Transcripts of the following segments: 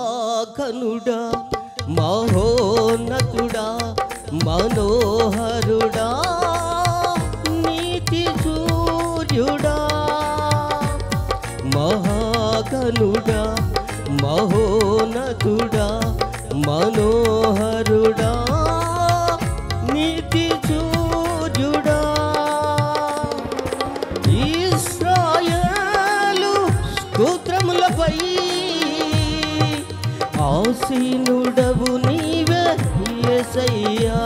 మహాకనుడా మహోన్నతుడా మనోహరుడా నీతి సూర్యుడా మహాకనుడా మహోన్నతుడా మనోహరుడా నీతి సూర్యుడా ఇస్రాయేలు స్తోత్రములపై ఆసీనుడవు నీవే యేసయ్యా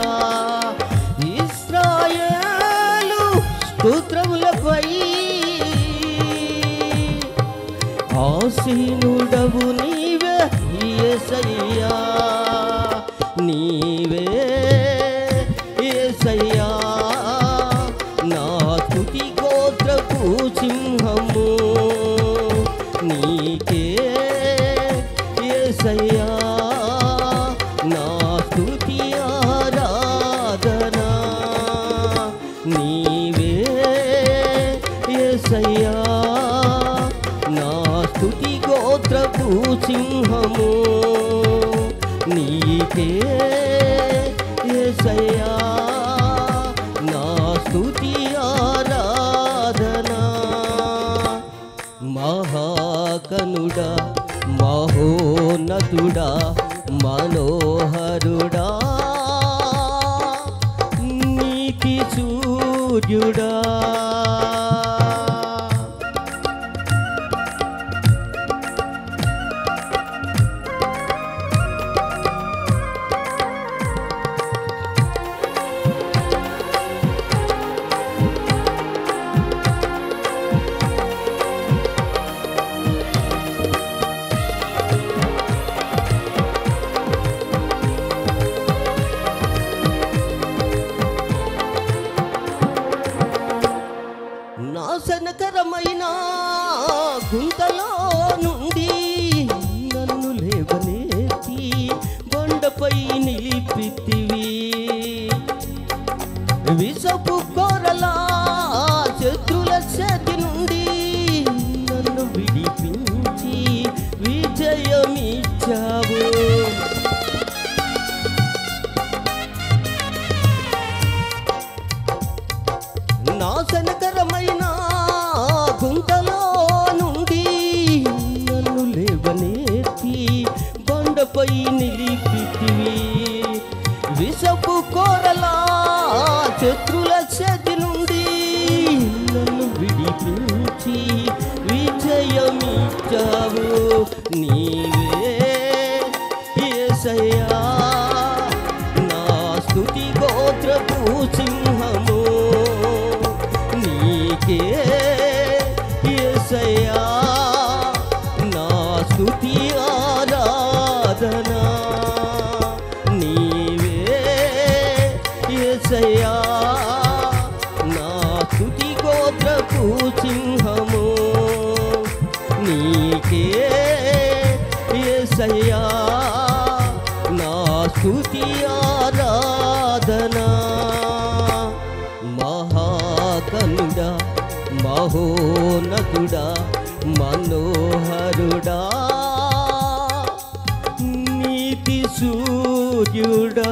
ఇస్రాయేలు స్తోత్రములపై ఆసీనుడవు నీవే యేసయ్యా నీవే యేసయ్యా నా తుది గోత్రపు సింహము నీకే యేసయ్యా నా స్తుతి ఆరాధన నీవే యేసయ్యా నా స్తుతి గోత్రపు సింహము నీకే యేసయ్యా నా స్తుతి ఆరాధన మహాకనుడా మహోన్నతుడా మనోహరుడా నీతి సూర్యుడా నాశనకరమైన గుంతలో నుండి నన్ను లేవనెత్తి బండపై నిలిపితివి విషపు కోరలా శత్రుల చేతి నుండి నన్ను విడిపించి విజయమిచ్చావు నాశనకరమైన గుంటలో నుండి నన్ను లేవనెత్తి బండపై నిలిపితివి విషపు కోరలా శత్రుల చేతి నుండి నన్ను విడిపించి విజయమిచ్చావు నీవే యేసయ్యా నా స్తుతి గోత్రపు సింహము నీకే యేసయ్యా నా స్తుతి ఆరాధన నీవే యేసయ్యా నా స్తుతి గోత్రపు సింహము నీకే యేసయ్యా నా స్తుతి ఆరాధన మహాకనుడా మహోన్నతుడా మనోహరుడా నీతి సూర్యుడా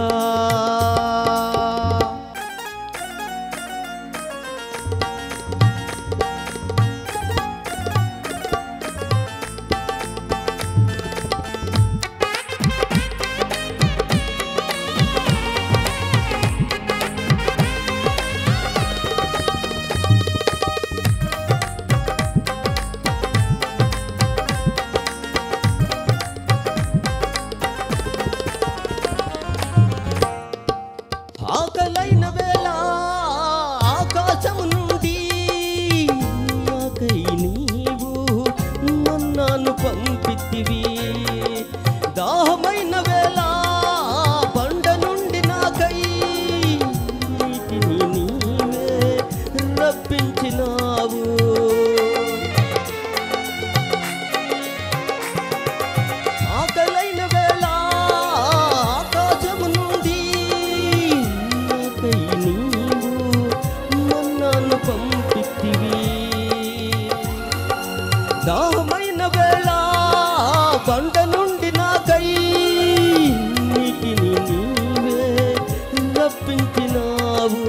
నుండి నాకై నీటిని నీవే రప్పించినావు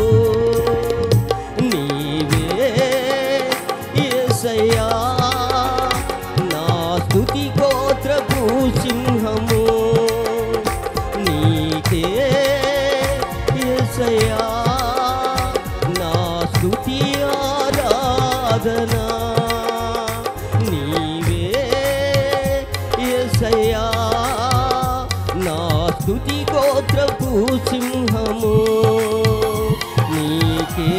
నీవే యేసయ్యా నా స్తుతి గోత్రపు సింహము నీకే యేసయ్యా నా స్తుతి ఆరాధన నీవే యేసయ్యా నా స్తుతి గోత్రపు సింహము నీకే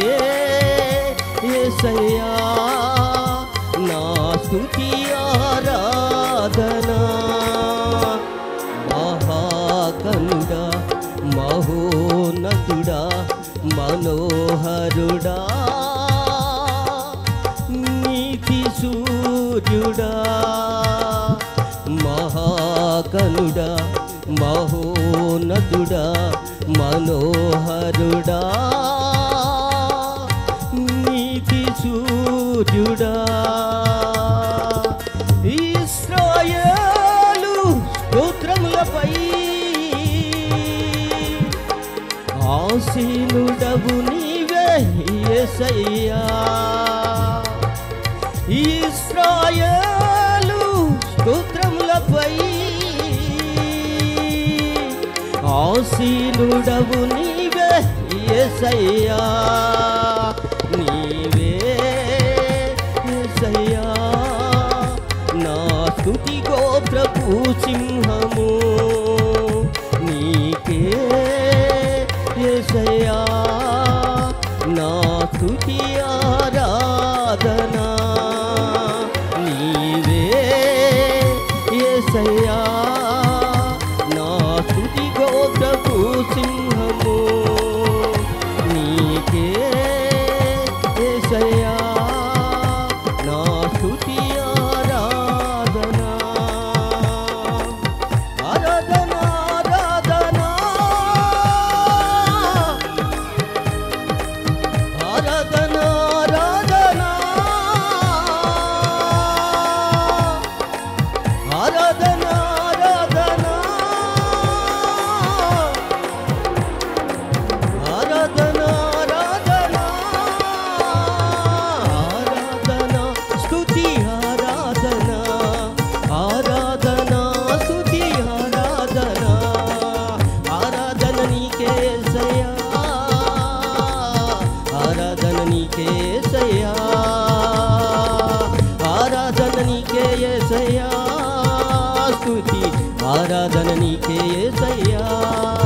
యేసయ్యా నా స్తుతి ఆరాధన మహాకండ మహోన్నతుడా మనోహరుడా నీతి సూర్యుడా మహాకనుడా మహోన్నతుడా మనోహరుడా నీతి సూర్యుడా ఇస్రాయేలు స్తోత్రములపై ఆసీనుడవు నీవే యేసయ్యా ఇస్రాయేలు స్తోత్రములపై ఆసీనుడవు నీవే యేసయ్యా నీవే యేసయ్యా నా స్తుతి గోత్రపు సింహము నీకే యేసయ్యా నా స్తుతి ఆరాధన నీవే యేసయ్యా నా స్తుతి గోత్రపు సింహము నీకే యేసయ్యా నా స్తుతి ఆరాధన ఆరాధన ఆరాధన ఆరాధన ఆరాధన ఆరాధన ఆరాధన ఆరాధన ఆరాధన స్తుతి ఆరాధన ఆరాధన స్తుతి ఆరాధన ఆరాధన నీకే సయ్యా ఆరాధన నీకే సయ్యా ఆరాధన నీకే సయ్యా స్తుతి ఆరాధన నీకే సయ్యా